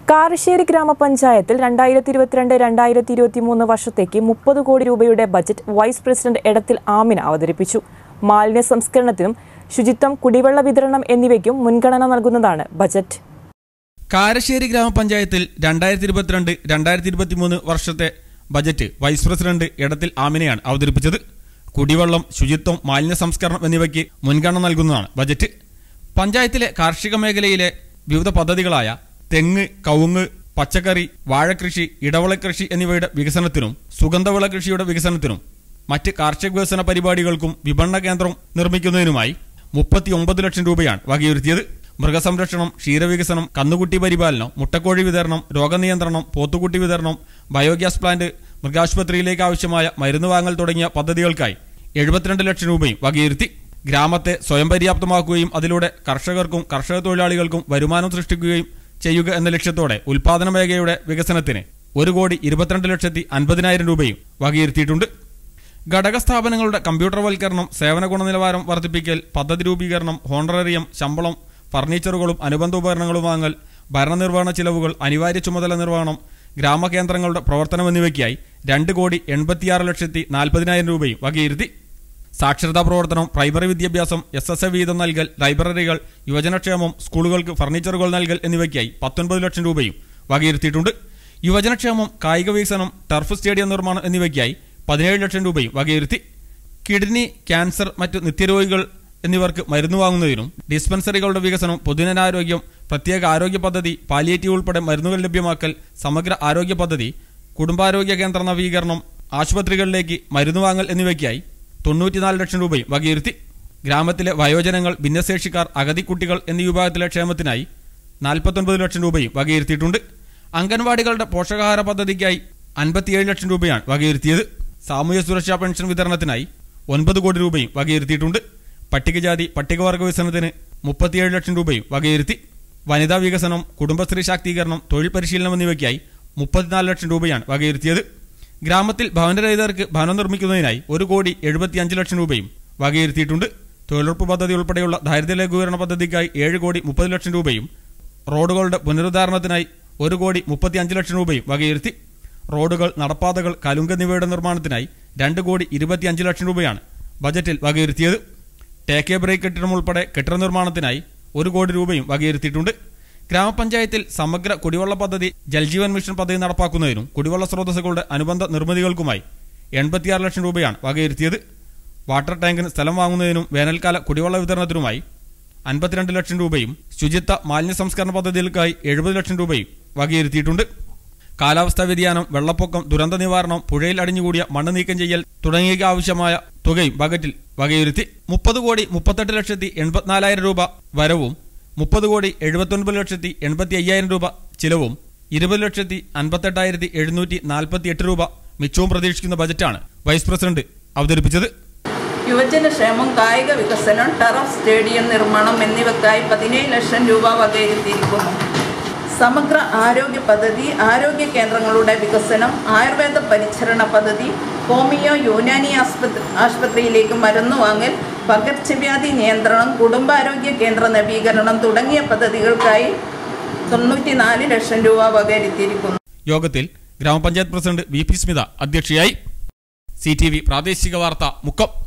കാരശ്ശേരി ഗ്രാമപഞ്ചായത്തിൽ രണ്ടായിരത്തി ഇരുപത്തിരണ്ട് രണ്ടായിരത്തി ഇരുപത്തി മൂന്ന് വർഷത്തേക്ക് മുപ്പത് കോടി രൂപയുടെ ബജറ്റ് വൈസ് പ്രസിഡന്റ് എടത്തിൽ ആമിന അവതരിപ്പിച്ചു മാലിന്യ സംസ്കരണത്തിനും ശുചിത്വം കുടിവെള്ള വിതരണം എന്നിവയ്ക്കും മുൻഗണന നൽകുന്നതാണ് ബജറ്റ് കാരശ്ശേരി ഗ്രാമപഞ്ചായത്തിൽ രണ്ടായിരത്തി ഇരുപത്തിരണ്ട് രണ്ടായിരത്തി ഇരുപത്തിമൂന്ന് വർഷത്തെ ബജറ്റ് വൈസ് പ്രസിഡന്റ് ഇടത്തിൽ ആമിനെയാണ് അവതരിപ്പിച്ചത് കുടിവെള്ളം ശുചിത്വം മാലിന്യ സംസ്കരണം എന്നിവയ്ക്ക് മുൻഗണന നൽകുന്നതാണ് ബജറ്റ് പഞ്ചായത്തിലെ കാർഷിക മേഖലയിലെ വിവിധ പദ്ധതികളായ തെങ്ങ് കവുങ്ങ് പച്ചക്കറി വാഴകൃഷി ഇടവിള കൃഷി എന്നിവയുടെ വികസനത്തിനും സുഗന്ധവിള കൃഷിയുടെ വികസനത്തിനും മറ്റ് കാർഷിക വികസന പരിപാടികൾക്കും വിപണന കേന്ദ്രം നിർമ്മിക്കുന്നതിനുമായി മുപ്പത്തി ഒമ്പത് ലക്ഷം രൂപയാണ് വകയിരുത്തിയത് മൃഗസംരക്ഷണം ക്ഷീരവികസനം കന്നുകുട്ടി പരിപാലനം മുട്ടക്കോഴി വിതരണം രോഗനിയന്ത്രണം പോത്തുകുട്ടി വിതരണം ബയോഗ്യാസ് പ്ലാന്റ് മൃഗാശുപത്രിയിലേക്ക് ആവശ്യമായ മരുന്ന് വാങ്ങൽ തുടങ്ങിയ പദ്ധതികൾക്കായി എഴുപത്തിരണ്ട് ലക്ഷം രൂപയും വകയിരുത്തി ഗ്രാമത്തെ സ്വയം പര്യാപ്തമാക്കുകയും അതിലൂടെ കർഷകർക്കും കർഷക തൊഴിലാളികൾക്കും വരുമാനം സൃഷ്ടിക്കുകയും ചെയ്യുക എന്ന ലക്ഷ്യത്തോടെ ഉൽപാദന മേഖലയുടെ വികസനത്തിന് ഒരു കോടി ഇരുപത്തിരണ്ട് ലക്ഷത്തി അൻപതിനായിരം രൂപയും വകയിരുത്തിയിട്ടുണ്ട് ഘടക സ്ഥാപനങ്ങളുടെ കമ്പ്യൂട്ടർവൽക്കരണം സേവന ഗുണനിലവാരം വർദ്ധിപ്പിക്കൽ പദ്ധതി രൂപീകരണം ഹോണറേറിയം ശമ്പളം ഫർണിച്ചറുകളും അനുബന്ധ ഉപകരണങ്ങളും വാങ്ങൽ ഭരണനിർവഹണ ചിലവുകൾ അനിവാര്യ ചുമതല നിർവഹണം ഗ്രാമകേന്ദ്രങ്ങളുടെ പ്രവർത്തനം എന്നിവയ്ക്കായി രണ്ട് കോടി എൺപത്തിയാറ് ലക്ഷത്തി നാൽപ്പതിനായിരം രൂപയും വകയിരുത്തി സാക്ഷരതാ പ്രവർത്തനം പ്രൈമറി വിദ്യാഭ്യാസം എസ് എസ് എ വീതം നൽകൽ ലൈബ്രറികൾ യുവജനക്ഷേമം സ്കൂളുകൾക്ക് ഫർണിച്ചറുകൾ നൽകൽ എന്നിവയ്ക്കായി പത്തൊൻപത് ലക്ഷം രൂപയും വകയിരുത്തിയിട്ടുണ്ട് യുവജനക്ഷേമം കായിക വികസനം ടർഫ് സ്റ്റേഡിയം നിർമ്മാണം എന്നിവയ്ക്കായി പതിനേഴ് ലക്ഷം രൂപയും വകയിരുത്തി കിഡ്നി ക്യാൻസർ മറ്റ് നിത്യരോഗികൾ എന്നിവർക്ക് മരുന്ന് വാങ്ങുന്നതിനും ഡിസ്പെൻസറികളുടെ വികസനം പൊതുജനാരോഗ്യം പ്രത്യേക ആരോഗ്യ പദ്ധതി പാലിയേറ്റീവ് ഉൾപ്പെടെ മരുന്നുകൾ ലഭ്യമാക്കൽ സമഗ്ര ആരോഗ്യ പദ്ധതി കുടുംബാരോഗ്യ കേന്ദ്ര നവീകരണം ആശുപത്രികളിലേക്ക് മരുന്ന് വാങ്ങൽ എന്നിവയ്ക്കായി തൊണ്ണൂറ്റിനാല് ലക്ഷം രൂപയും വകയിരുത്തി ഗ്രാമത്തിലെ വയോജനങ്ങൾ ഭിന്നശേഷിക്കാർ അഗതി കുട്ടികൾ എന്നീ വിഭാഗത്തിലെ ക്ഷേമത്തിനായി നാൽപ്പത്തൊൻപത് ലക്ഷം രൂപയും വകയിരുത്തിയിട്ടുണ്ട് അംഗൻവാടികളുടെ പോഷകാഹാര പദ്ധതിക്കായി അൻപത്തിയേഴ് ലക്ഷം രൂപയാണ് വകയിരുത്തിയത് സാമൂഹ്യ സുരക്ഷാ പെൻഷൻ വിതരണത്തിനായി ഒൻപത് കോടി രൂപയും വകയിരുത്തിയിട്ടുണ്ട് പട്ടികജാതി പട്ടികവർഗ വികസനത്തിന് മുപ്പത്തിയേഴ് ലക്ഷം രൂപയും വകയിരുത്തി വനിതാ വികസനം കുടുംബശ്രീ ശാക്തീകരണം തൊഴിൽ പരിശീലനം എന്നിവയ്ക്കായി മുപ്പത്തിനാല് ലക്ഷം രൂപയാണ് വകയിരുത്തിയത് ഗ്രാമത്തിൽ ഭവനരഹിതർക്ക് ഭവനം നിർമ്മിക്കുന്നതിനായി ഒരു കോടി എഴുപത്തിയഞ്ച് ലക്ഷം രൂപയും വകയിരുത്തിയിട്ടുണ്ട് തൊഴിലുറപ്പ് പദ്ധതി ഉൾപ്പെടെയുള്ള ദാരിദ്ര്യ ലഘൂകരണ പദ്ധതിക്കായി ഏഴ് കോടി മുപ്പത് ലക്ഷം രൂപയും റോഡുകളുടെ പുനരുദ്ധാരണത്തിനായി ഒരു കോടി മുപ്പത്തിയഞ്ച് ലക്ഷം രൂപയും വകയിരുത്തി റോഡുകൾ നടപ്പാതകൾ കലുങ്ക് എന്നിവയുടെ നിർമ്മാണത്തിനായി രണ്ട് കോടി ഇരുപത്തിയഞ്ച് ലക്ഷം രൂപയാണ് ബജറ്റിൽ വകയിരുത്തിയത് ടേക്ക് എ ബ്രേക്ക് കെട്ടിടം ഉൾപ്പെടെ കെട്ടിട നിർമ്മാണത്തിനായി ഒരു കോടി രൂപയും വകയിരുത്തിയിട്ടുണ്ട് ഗ്രാമപഞ്ചായത്തിൽ സമഗ്ര കുടിവെള്ള പദ്ധതി ജൽജീവൻ മിഷൻ പദ്ധതി നടപ്പാക്കുന്നതിനും കുടിവെള്ള സ്രോതസ്സുകളുടെ അനുബന്ധ നിർമ്മിതികൾക്കുമായി എൺപത്തിയാറ് ലക്ഷം രൂപയാണ് വകയിരുത്തിയത് വാട്ടർ ടാങ്കിന് സ്ഥലം വാങ്ങുന്നതിനും വേനൽക്കാല കുടിവെള്ള വിതരണത്തിനുമായി അൻപത്തിരണ്ട് ലക്ഷം രൂപയും ശുചിത്വ മാലിന്യ സംസ്കരണ പദ്ധതികൾക്കായി എഴുപത് ലക്ഷം രൂപയും വകയിരുത്തിയിട്ടുണ്ട് കാലാവസ്ഥാ വ്യതിയാനം വെള്ളപ്പൊക്കം ദുരന്ത നിവാരണം പുഴയിൽ അടിഞ്ഞുകൂടിയ മണ്ണ് നീക്കം ചെയ്യൽ തുടങ്ങിയവയ്ക്ക് ആവശ്യമായ തുകയും ബജറ്റിൽ വകയിരുത്തി മുപ്പത് കോടി മുപ്പത്തെട്ട് ലക്ഷത്തി എൺപത്തിനാലായിരം രൂപ വരവും മുപ്പത് കോടി എഴുപത്തൊൻപത് ലക്ഷത്തി എൺപത്തി അയ്യായിരം രൂപ ചിലവും ഇരുപത് ലക്ഷത്തി അൻപത്തെട്ടായിരത്തി എഴുന്നൂറ്റി നാൽപ്പത്തി എട്ട് രൂപ മിച്ചവും പ്രതീക്ഷിക്കുന്ന ബജറ്റാണ് വൈസ് പ്രസിഡന്റ് അവതരിപ്പിച്ചത് യുവജനക്ഷേമം കായിക വികസനം ടറഫ് സ്റ്റേഡിയം നിർമ്മാണം എന്നിവയ്ക്കായി പതിനേഴ് ലക്ഷം രൂപ വകയിരുത്തിയിരിക്കുന്നു സമഗ്ര ആരോഗ്യ പദ്ധതി ആരോഗ്യ കേന്ദ്രങ്ങളുടെ വികസനം ആയുർവേദ പരിചരണ പദ്ധതി ഹോമിയോ യൂനാനി ആസ്പത്രി ആശുപത്രിയിലേക്ക് മരുന്ന് വാങ്ങൽ പകർച്ചവ്യാധി നിയന്ത്രണം കുടുംബാരോഗ്യ കേന്ദ്ര നവീകരണം തുടങ്ങിയ പദ്ധതികൾക്കായി തൊണ്ണൂറ്റിനാല് ലക്ഷം രൂപ വകയിരുത്തിയിരിക്കുന്നു യോഗത്തിൽ ഗ്രാമപഞ്ചായത്ത് പ്രസിഡന്റ് വി പി സ്മിത അധ്യക്ഷയായി സി ടി വി പ്രാദേശിക വാർത്ത മുക്കം